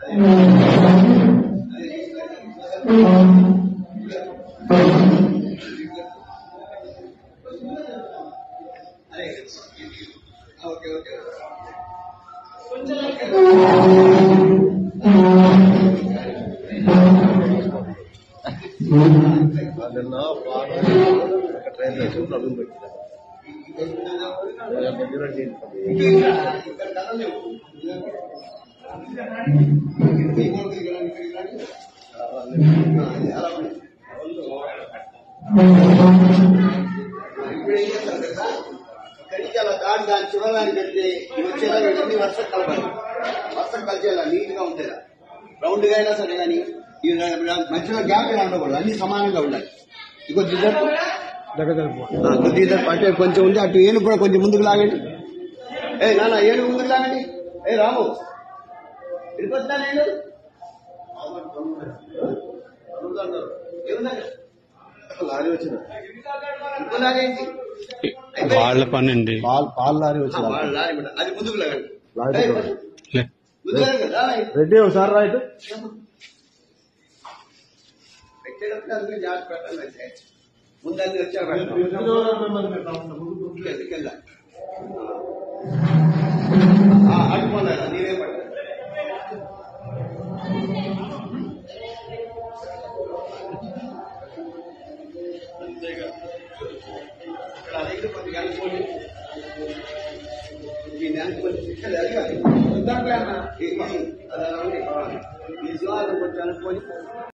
Okay okay నిన్న బాగా ఒక ట్రైన్ వేసి నడుము పెట్టిన ఇక్కడ కదలేవు. అలా ఉంది. ఇప్పుడు ఏం చేస్తారు తెలుసా? ఇక్కడికి అలా దాడి దాన్ని చూడడానికి పెడితే వచ్చేలా వెళ్ళి వర్షం కలపాలి వర్షం కలిసేలా నీట్ గా ఉంటాయి రౌండ్ గా అయినా సరే కానీ ఈ మధ్యలో గ్యాప్ అయినా ఉండకూడదు అన్ని సమానంగా ఉండాలి ఇగో దిద్దరు కొద్ది ఇద్దరు అంటే కొంచెం ఉంది అటు ఏనుగు కూడా కొంచెం ముందుకు లాగండి ఏ నాన్న ఏనుగు ముందుకు లాగండి ఏ రాము వెళ్ళిపోతున్నా నేను ఏముందా లారీ వచ్చిన ఇంకో లాగేంటి వాళ్ళ పని అండి పాల్ పాల్ లారీ ఆ, వచ్చిన వాళ్ళ లారీ బిడ్డ. అది ముందుకు లాగండి లారీ ఏయ్, కూడా. లే. ముందుకు లాగండి. రా, రా. రెడ్డి ఒకసారి రైట్ పెట్టేటప్పుడు అందుకే జాగ్రత్త పెట్టాలి అంటే. ముందు అన్ని వచ్చారు ఎందుకెళ్ళా అడుగున్నారా నీవే పట్టాలి ఇక్కడ అడిగితే కొద్దిగా అనుకోండి ఈ నెలకు కొంచెం శిక్షలు అడిగాలి వద్దాంలే అన్న. ఇది- ఇది- అలా ఉంది. ఈ శివాజీ కొంచెం అనుకోని